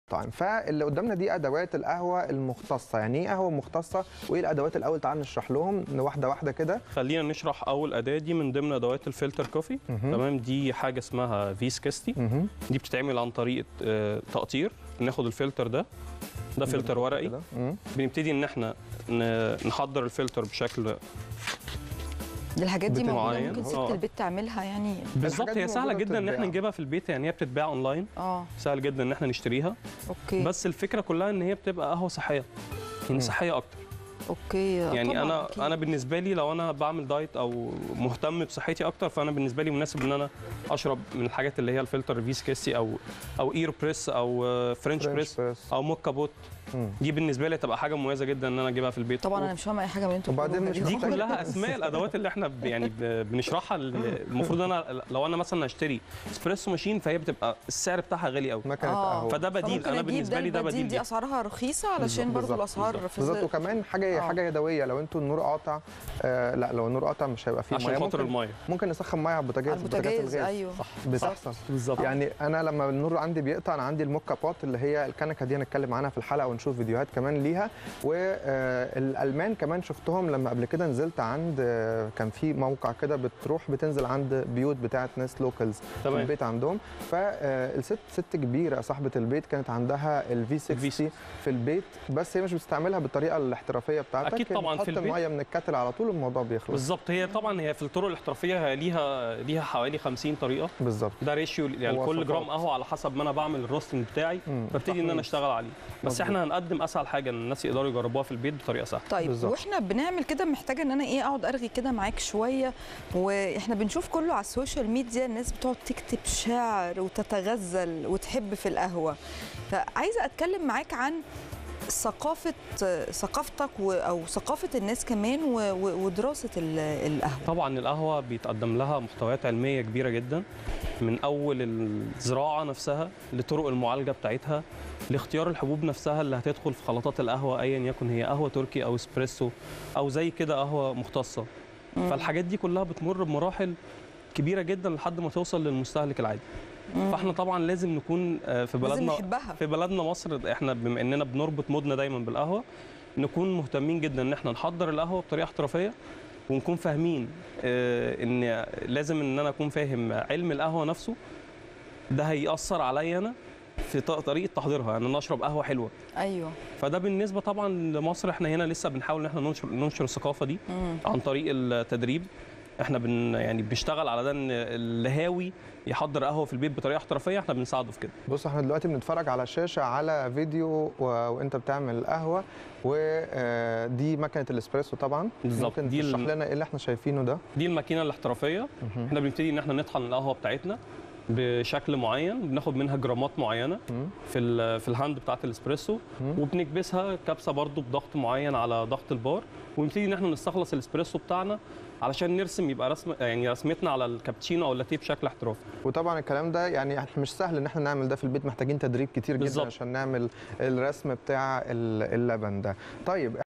طيب فاللي قدامنا دي ادوات القهوه المختصه يعني ايه قهوه مختصه وايه الادوات الاول تعال نشرح لهم واحده واحده كده خلينا نشرح اول اداه دي من ضمن ادوات الفلتر كوفي مهم. تمام دي حاجه اسمها فيس كاستي مهم. دي بتتعمل عن طريق آه، تقطير ناخد الفلتر ده ده فلتر ورقي كده. مم. بنبتدي ان احنا ن- نحضر الفلتر بشكل دي الحاجات دي بتبقى موجوده معين. ممكن ست آه. البيت تعملها يعني بالظبط الحاجات دي هي سهله موجودة جدا ان احنا بتتباع. نجيبها في البيت يعني هي بتتباع اونلاين اه سهل جدا ان احنا نشتريها اوكي بس الفكره كلها ان هي بتبقى قهوه صحيه يعني مم. صحيه اكتر اوكي يعني طبعاً انا أكيد. انا بالنسبه لي لو انا بعمل دايت او مهتم بصحتي اكتر فانا بالنسبه لي مناسب ان انا اشرب من الحاجات اللي هي الفلتر فيس كيسي او او اير بريس او آه، فرنش فرنش بريس بريس. او موكا بوت مم. دي بالنسبه لي تبقى حاجه مميزه جدا ان انا اجيبها في البيت طبعا انا مش فاهمه اي حاجه من اللي انتوا وبعدين بتقولوها مش دي محتاج- كلها اسماء الادوات اللي احنا ب- يعني ب- بنشرحها ال- المفروض انا لو انا مثلا هشتري اسبريسو ماشين فهي بتبقى السعر بتاعها غالي قوي مكنه آه. قهوه فده بديل فممكن انا أجيب بالنسبه ده لي ده البديل بديل دي ليه. اسعارها رخيصه علشان برضو بالظبط، الاسعار بالظبط. في بالظبط ظل- وكمان حاجه آه. حاجه يدويه لو انتوا النور قاطع آه لا لو النور قاطع مش هيبقى فيه عشان ميه خاطر ممكن الميه ممكن نسخن ميه على البوتاجاز على البوتاجاز الغاز. ايوه بتحصل بالظبط يعني انا لما النور عندي بيقطع انا عندي الموكا بوت اللي هي الكنكه دي هنتكلم عنها في الحلقه ونشوف فيديوهات كمان ليها والالمان كمان شفتهم لما قبل كده نزلت عند آه، كان في موقع كده بتروح بتنزل عند بيوت بتاعت ناس لوكالز في تمام. البيت عندهم فالست ست كبيره صاحبه البيت كانت عندها الفي 60 في البيت بس هي مش بتستعملها بالطريقه الاحترافيه بتاعتك أكيد هي طبعاً في بتحط البيت. الميه من الكاتل على طول الموضوع بيخلص بالظبط هي طبعا هي في الطرق الاحترافيه هي ليها ليها حوالي 50 طريقه بالظبط ده ريشيو يعني كل وصفات. جرام قهوه على حسب ما انا بعمل الروستنج بتاعي مم. ببتدي ان انا تحميص. اشتغل عليه بس مظبوط. احنا هنقدم اسهل حاجه ان الناس يقدروا يجربوها في البيت بطريقه سهله طيب بالظبط. واحنا بنعمل كده محتاجه ان انا ايه اقعد ارغي كده معاك شويه واحنا بنشوف كله على السوشيال ميديا الناس بتقعد تكتب شعر وتتغزل وتحب في القهوه فعايزه اتكلم معاك عن ثقافه ثقافتك و- او ثقافه الناس كمان و- و- ودراسه ال- القهوه طبعا القهوه بيتقدم لها محتويات علميه كبيره جدا من اول الزراعه نفسها لطرق المعالجه بتاعتها لاختيار الحبوب نفسها اللي هتدخل في خلطات القهوه ايا يكن هي قهوه تركي او اسبريسو او زي كده قهوه مختصه مم. فالحاجات دي كلها بتمر بمراحل كبيره جدا لحد ما توصل للمستهلك العادي مم. فاحنا طبعا لازم نكون آه، في لازم بلدنا نحبها في بلدنا مصر احنا بما اننا بنربط مودنا دايما بالقهوه نكون مهتمين جدا ان احنا نحضر القهوه بطريقه احترافيه ونكون فاهمين آه، ان لازم ان انا اكون فاهم علم القهوه نفسه ده هيأثر عليا انا في ط- طريقه تحضيرها يعني انا اشرب قهوه حلوه ايوه فده بالنسبه طبعا لمصر احنا هنا لسه بنحاول ان احنا ننشر ننشر الثقافه دي مم. عن طريق التدريب احنا بن يعني بنشتغل على ده ان الهاوي يحضر قهوه في البيت بطريقه احترافيه احنا بنساعده في كده بص احنا دلوقتي بنتفرج على الشاشه على فيديو و... وانت بتعمل قهوه ودي مكنه الاسبريسو طبعا بالظبط. ممكن دي تشرح ال- لنا ايه اللي احنا شايفينه ده دي الماكينه الاحترافيه مهم. احنا بنبتدي ان احنا نطحن القهوه بتاعتنا بشكل معين بناخد منها جرامات معينه مم. في ال في الهاند بتاعت الاسبريسو مم. وبنكبسها كبسه برضو بضغط معين على ضغط البار ونبتدي ان احنا نستخلص الاسبريسو بتاعنا علشان نرسم يبقى رسم يعني رسمتنا على الكابتشينو او اللاتيه بشكل احترافي وطبعا الكلام ده يعني احنا مش سهل ان احنا نعمل ده في البيت محتاجين تدريب كتير جدا بالظبط. عشان نعمل الرسم بتاع ال- اللبن ده طيب